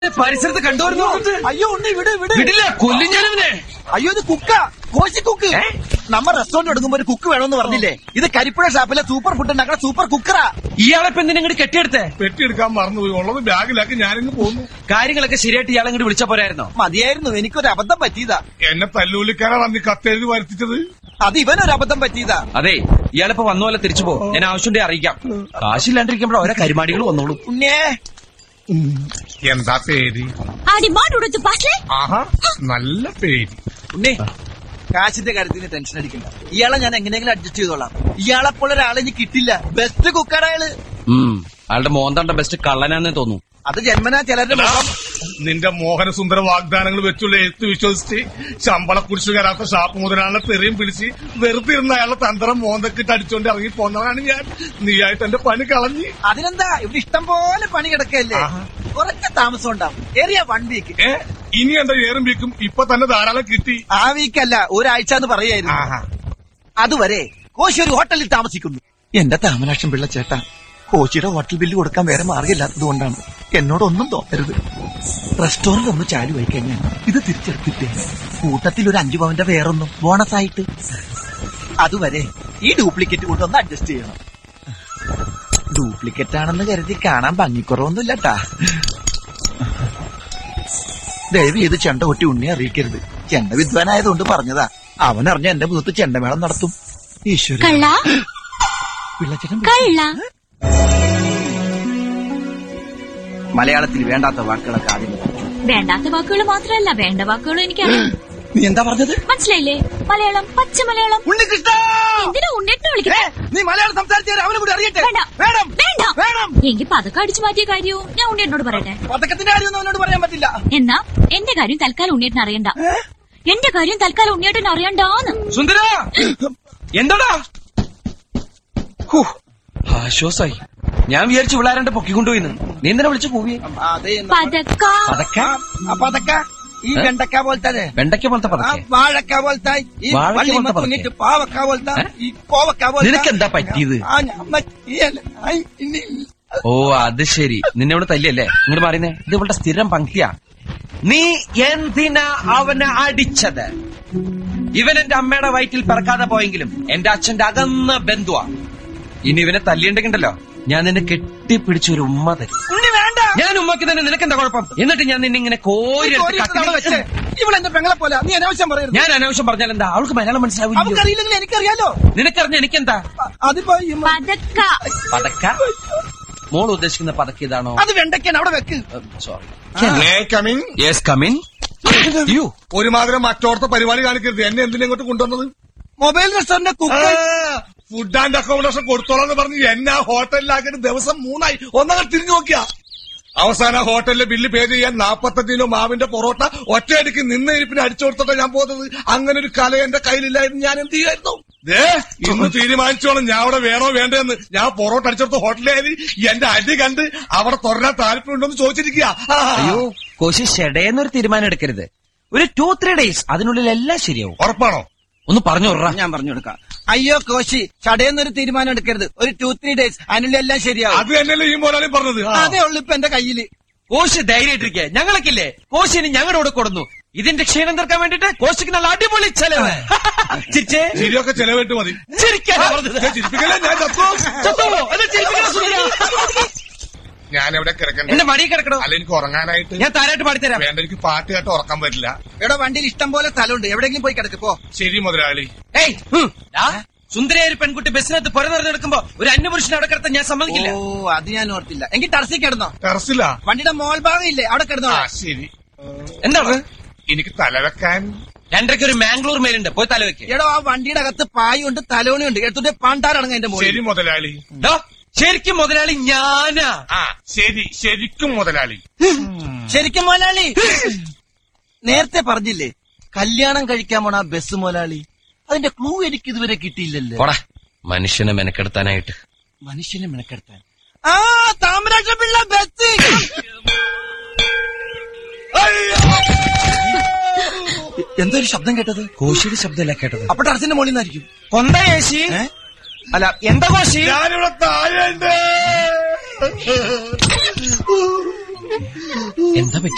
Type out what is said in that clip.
പരിസരത്ത് കണ്ടുവരുന്നു അയ്യോ ഉണ്ണി വിട് വിട് വിടില്ല കൊല്ലും ഞാനവനെ അയ്യോ ഇത് കുക്ക കോശി കുക്ക് നമ്മ റെസ്റ്റോറന്റ് എടുക്കുമ്പോ ഒരു കുക്ക് വേണമെന്ന് പറഞ്ഞില്ലേ ഇത് കരിപ്പുഴ ഷാപ്പിലെ സൂപ്പർ ഫുഡ് ഉണ്ടാക്കുന്ന സൂപ്പർ കുക്കറാ ഇയാളെ ഇപ്പൊ എന്തിനാ ഇങ്ങോട്ട് കെട്ടിയെടുത്തേ പെട്ടിയെടുക്കാൻ മറന്നുപോയി ഉള്ളത് ബാഗിലാക്കി ഞാനിങ്ങ് പോന്നു കാര്യങ്ങളൊക്കെ ശരിയായിട്ട് ഇയാളെ ഇങ്ങോട്ട് വിളിച്ച പോരായിരുന്നോ മതിയായിരുന്നു എനിക്കൊരു അബദ്ധം പറ്റിയതാ എന്നെ തല്ലൂലിക്കാനാണ് അന്ന് ഈ കത്തെഴുതി വരുത്തിച്ചത് അത് ഇവനൊരു അബദ്ധം പറ്റിയതാ അതെ ഇയാളിപ്പോ വന്ന പോലെ തിരിച്ചു പോകും ഞാൻ ആവശ്യമുണ്ടെ അറിയിക്കാം കാശില്ലാണ്ടിരിക്കുമ്പോൾ ഓരോ കരിമാടികൾ വന്നോളൂ ഉണ്ണേ എന്താ പേര് ആ ഡിമാൻഡ് കൊടുത്തു പാസ്ലേ ആഹാ നല്ല പേര് ഉണ്ണേ കാശിന്റെ കാര്യത്തിന് ടെൻഷൻ അടിക്കണ്ട ഇയാളെ ഞാൻ എങ്ങനെയെങ്കിലും അഡ്ജസ്റ്റ് ചെയ്തോളാം ഇയാളെ പോലെ ഒരാളെ ഇനി കിട്ടില്ല ബെസ്റ്റ് കുക്കറാ അയാള് ഉം അയാളുടെ മോന്തണ്ട ബെസ്റ്റ് കള്ളനാന്നേ തോന്നുന്നു അത് ജന്മനാ ചിലരുടെ മുഖം നിന്റെ മോഹനസുന്ദര വാഗ്ദാനങ്ങൾ വെച്ചുള്ള എഴുത്ത് വിശ്വസിച്ച് ശമ്പള കുടിച്ചു കയറാത്ത ഷാപ്പ് മുതലാളിനെ തെറിയും പിടിച്ച് വെറുതെ ഇരുന്ന അയാളെ തന്ത്രം മോന്തക്കിട്ട് അടിച്ചോണ്ട് ഇറങ്ങി പോന്നതാണ് ഞാൻ നീയായിട്ട് എന്റെ പണി കളഞ്ഞ് അതിനെന്താ ഇവിടെ ഇഷ്ടം പോലെ പണി കിടക്കല്ലേ ആഹാ. കുറച്ച് താമസം ഉണ്ടാവും ഏറിയ വൺ വീക്ക് ഏ ഇനി എന്താ ഏറും വീക്കും ഇപ്പൊ തന്നെ ധാരാളം കിട്ടി ആ വീക്കല്ല ഒരാഴ്ച എന്ന് പറയായിരുന്നു ആഹാ അതുവരെ കോശി ഒരു ഹോട്ടലിൽ താമസിക്കുന്നു എന്റെ താമരാക്ഷം പിള്ള ചേട്ടാ കോശിയുടെ ഹോട്ടൽ ബില്ല് കൊടുക്കാൻ വേറെ മാർഗമില്ലാത്തത് കൊണ്ടാണ് എന്നോടൊന്നും തോന്നരുത് റെസ്റ്റോറന്റ് ഒന്ന് ചാലു ആയി കഴിഞ്ഞാൽ ഇത് തിരിച്ചെടുത്തിട്ടേ കൂട്ടത്തിൽ ഒരു അഞ്ചു പവന്റെ വേറൊന്നും ബോണസ് ആയിട്ട് അതുവരെ ഈ ഡ്യൂപ്ലിക്കേറ്റ് കൂടെ ഒന്ന് അഡ്ജസ്റ്റ് ചെയ്യണം ഡ്യൂപ്ലിക്കേറ്റ് ആണെന്ന് കരുതി കാണാൻ ഭംഗിക്കുറവൊന്നുമില്ലട്ടാ ദയവ് ചെയ്ത് ചെണ്ട കൊട്ടി ഉണ്ണി അറിയിക്കരുത് ചെണ്ട വിദ്വാനായതുകൊണ്ട് പറഞ്ഞതാ അവൻ അറിഞ്ഞ എന്റെ മുഖത്ത് ചെണ്ടമേളം നടത്തും ഈശ്വര കള്ള പിള്ളച്ചേട്ടൻ കള്ള മലയാളത്തിൽ വേണ്ടാത്ത വാക്കുകളൊക്കെ ആദ്യം പഠിച്ചു. വേണ്ടാത്ത വാക്കുകൾ മാത്രമല്ല വേണ്ട വാക്കുകളും എനിക്കറിയാം നീ എന്താ പറഞ്ഞത് മനസ്സിലായില്ലേ മലയാളം പച്ച മലയാളം ഉണ്ണികൃഷ്ണ എന്തിനാ ഉണ്ണിട്ട് ഏ, വിളിക്കുന്നത് നീ മലയാളം സംസാരിച്ചാൽ അവനെ കൂടി അറിയട്ടെ വേണ്ട വേണം വേണ്ട വേണം എങ്കിൽ പതക്കം അടിച്ചു മാറ്റിയ കാര്യവും ഞാൻ ഉണ്ണിയേട്ടനോട് പറയട്ടെ പതക്കത്തിന്റെ കാര്യമൊന്നും അവനോട് പറയാൻ പറ്റില്ല എന്നാ എന്റെ കാര്യം തൽക്കാലം ഉണ്ണിയേട്ടൻ അറിയണ്ട ഏ? എന്റെ കാര്യം തൽക്കാലം ഉണ്ണിയേട്ടൻ അറിയണ്ടാന്ന് സുന്ദര എന്താടാ ഹൂ, ആശ്വാസായി ഞാൻ വിചാരിച്ചു വിളാരണ്ട് പൊക്കിക്കൊണ്ടുപോയിന്ന് നീ എന്തിനാ വിളിച്ചു കൂവിയെ അതെ പതക്ക പതക്ക ആ പതക്ക ഈ ഏ? വെണ്ടക്ക പോലത്തെ വെണ്ടയ്ക്ക പോലത്തെ ആ പതക്കെ വാഴക്ക പോലത്തെ ഈ വാഴക്ക വള്ളിമ പോലത്തെ പതക്കെ? തുന്നിട്ട് പാവക്ക പോലത്തെ ഏ? ഈ കോവക്ക പോലത്തെ നിനക്കെന്താ പറ്റിയത്? ആ, ഞാൻ മറ്റ് ഈ അല്ല, ഐ, ഇനി- ഓ അത് ശരി നിന്നെ ഇവിടെ തല്ലിയല്ലേ ഇങ്ങോട്ട് പറയുന്നേ ഇത് ഇവളുടെ സ്ഥിരം പങ്ക്തിയാ നീ എന്തിനാ അവനെ അടിച്ചത് ഇവൻ എന്റെ അമ്മയുടെ വയറ്റിൽ പിറക്കാതെ പോയെങ്കിലും എന്റെ അച്ഛന്റെ അകന്ന ബന്ധുവാ ഇനി ഇവനെ തല്ലിയുണ്ടെങ്കിണ്ടല്ലോ ഞാൻ നിന്നെ കെട്ടിപ്പിടിച്ച ഒരു ഉമ്മ തരും ഉണ്ണി വേണ്ട ഞാൻ ഉമ്മക്ക് തന്നെ നിനക്കെന്താ കുഴപ്പം എന്നിട്ട് ഞാൻ നിന്നെ ഇങ്ങനെ കോരി എടുത്ത് കോരിയെടുത്ത് അവിടെ വെച്ച്. കട്ടിലിൽ- ഇവളെന്റെ പെങ്ങളെ പോലെ നീ അനാവശ്യം പറയരുത് ഞാൻ അനാവശ്യം പറഞ്ഞാൽ എന്താ അവൾക്ക് മലയാളം മനസ്സിലാവില്ല അവക്കറിയില്ലെങ്കിൽ എനിക്കറിയാലോ നിനക്കറിഞ്ഞ എനിക്കെന്താ അ- അതിപ്പോ ഈ മ- പതക്ക പതക്ക മോൾ ഉദ്ദേശിക്കുന്ന പതക്ക ഇതാണോ അത് വെണ്ടയ്ക്കാണ് അവിടെ വെക്ക് sorry may coming yes come in you ഒരുമാതിരി മറ്റോടത്തെ പരിപാടി കാണിക്കരുത് എന്നെ എന്തിനാ ഇങ്ങോട്ട് കൊണ്ടുവന്നത് mobile restaurant cook food and accommodation കൊടുത്തോളാം എന്ന് പറഞ്ഞ് എന്നെ ആ ഹോട്ടലിലാക്കിയിട്ട് ദിവസം മൂന്നായി ഒന്നങ്ങൾ തിരിഞ്ഞു നോക്കിയാ അവസാന ഹോട്ടലിലെ ബില്ല് പേ ചെയ്യാൻ നാപ്പത്തഞ്ച് കിലോ മാവിന്റെ പൊറോട്ട ഒറ്റയടിക്ക് നിന്ന് ഇരിപ്പിന് അടിച്ചു കൊടുത്തിട്ടാ ഞാൻ പോകുന്നത് അങ്ങനെ ഒരു കല എന്റെ കയ്യിലില്ലായിരുന്നു ഞാൻ എന്ത് ചെയ്യായിരുന്നു ദേ ഇന്ന് തീരുമാനിച്ചോളും ഞാൻ അവിടെ വേണോ വേണ്ടെന്ന് ഞാൻ പൊറോട്ട അടിച്ചെടുത്ത ഹോട്ടലിലായി എന്റെ അടി കണ്ട് അവിടെ തുടരാൻ താല്പര്യമുണ്ടോന്ന് ചോദിച്ചിരിക്കുക അയ്യോ കോശി ഷെഡേന്നൊരു തീരുമാനം എടുക്കരുത് ഒരു ടു ത്രീ ഡേയ്സ് അതിനുള്ളിൽ എല്ലാം ശരിയാവും ഉറപ്പാണോ ഒന്ന് പറഞ്ഞു വിടറാ. ഞാൻ പറഞ്ഞു കൊടുക്കാം അയ്യോ കോശി ചടയെന്നൊരു തീരുമാനം എടുക്കരുത് ഒരു ടു ത്രീ ഡേയ്സ് അതിനുള്ളിൽ എല്ലാം ശരിയാവും അത് തന്നെയല്ലേ ഈ മോനാളി പറഞ്ഞത് ആ. അതേ ഉള്ളു ഇപ്പൊ എന്റെ കയ്യില് കോശി ധൈര്യമായിട്ടിരിക്കെ ഞങ്ങളൊക്കില്ലേ കോശിന് ഞങ്ങളുടെ കൂടെ കൊടുന്നു ഇതിന്റെ ക്ഷീണം തീർക്കാൻ വേണ്ടിട്ട് കോശിക്ക് നല്ല അടിപൊളി ചെലവ് ചിരിച്ചേ ചിരിയൊക്കെ ചെലവിട്ട് മതി ചിരിക്കാനാ പറഞ്ഞത്. ഞാൻ ചിരിപ്പിക്കല്ലേ ഞാൻ ചത്തോ? ചത്തുവോ? എന്നെ ചിരിപ്പിക്കണ സുന്ദരാ. ഞാൻ എവിടെ കിടക്കണ്ടേ എന്റെ മടി കിടക്കണോ അല്ല എനിക്ക് ഉറങ്ങാനായിട്ട് ഞാൻ താരായിട്ട് പാടിത്തരാം വേണ്ട എനിക്ക് പാട്ട് കേട്ട് ഉറക്കാൻ പറ്റില്ല ഇവിടെ വണ്ടിയിൽ ഇഷ്ടം പോലെ സ്ഥലമുണ്ട് എവിടെയെങ്കിലും പോയി കിടക്ക് പോ ശരി മുതലാളി ഏയ് ഉം. ദാ, സുന്ദരിയായ ഒരു പെൺകുട്ടി ബസ്സിനകത്ത് പുറ നിറഞ്ഞെടുക്കുമ്പോ ഒരു അന്യപുരുഷനെ അവിടെ കിടത്താൻ ഞാൻ സമ്മതിക്കില്ല ഓ അത് ഞാൻ ഓർത്തില്ല എങ്കിൽ ടർസി കിടന്നോ ടെറസിലാ വണ്ടിയുടെ മോൾ ഭാഗം ഇല്ലേ അവിടെ കിടന്നോ ആ ശരി എന്താണ് എനിക്ക് തലവെക്കാൻ രണ്ടരയ്ക്ക് ഒരു മാംഗ്ലൂർ മേലുണ്ട് പോയി തലവെക്ക് എടോ ആ വണ്ടിയുടെ അകത്ത് പായുണ്ട് തലോണിയുണ്ട് എടുത്തിട്ട് പാണ്ടാറടങ്ങ എന്റെ മോളിൽ ശരി മുതലാളി ദാ, ശരിക്കും മുതലാളി ഞാനാ ആ ശരി ശരിക്കും മുതലാളി ശരിക്കും മോലാളി നേരത്തെ പറഞ്ഞില്ലേ കല്യാണം കഴിക്കാൻ പോണ ആ ബസ് മോലാളി അതിന്റെ ക്ലൂ എനിക്ക് ഇതുവരെ കിട്ടിയില്ലല്ലോ പോടാ മനുഷ്യനെ മെനക്കെടുത്താനായിട്ട് മനുഷ്യനെ മെനക്കെടുത്താൻ ആ താമരാക്ഷ പിള്ള ബസ് എന്തൊരു ശബ്ദം കേട്ടത് കോശിയുടെ ശബ്ദമല്ല കേട്ടത് അപ്പൊ ടർസിന്റെ മോളിൽ നിന്നായിരിക്കും കൊന്ത ഏശി ഏ? അല്ല എന്താ കോശി ഞാനിവിടെ താഴെ എന്താ പറ്റി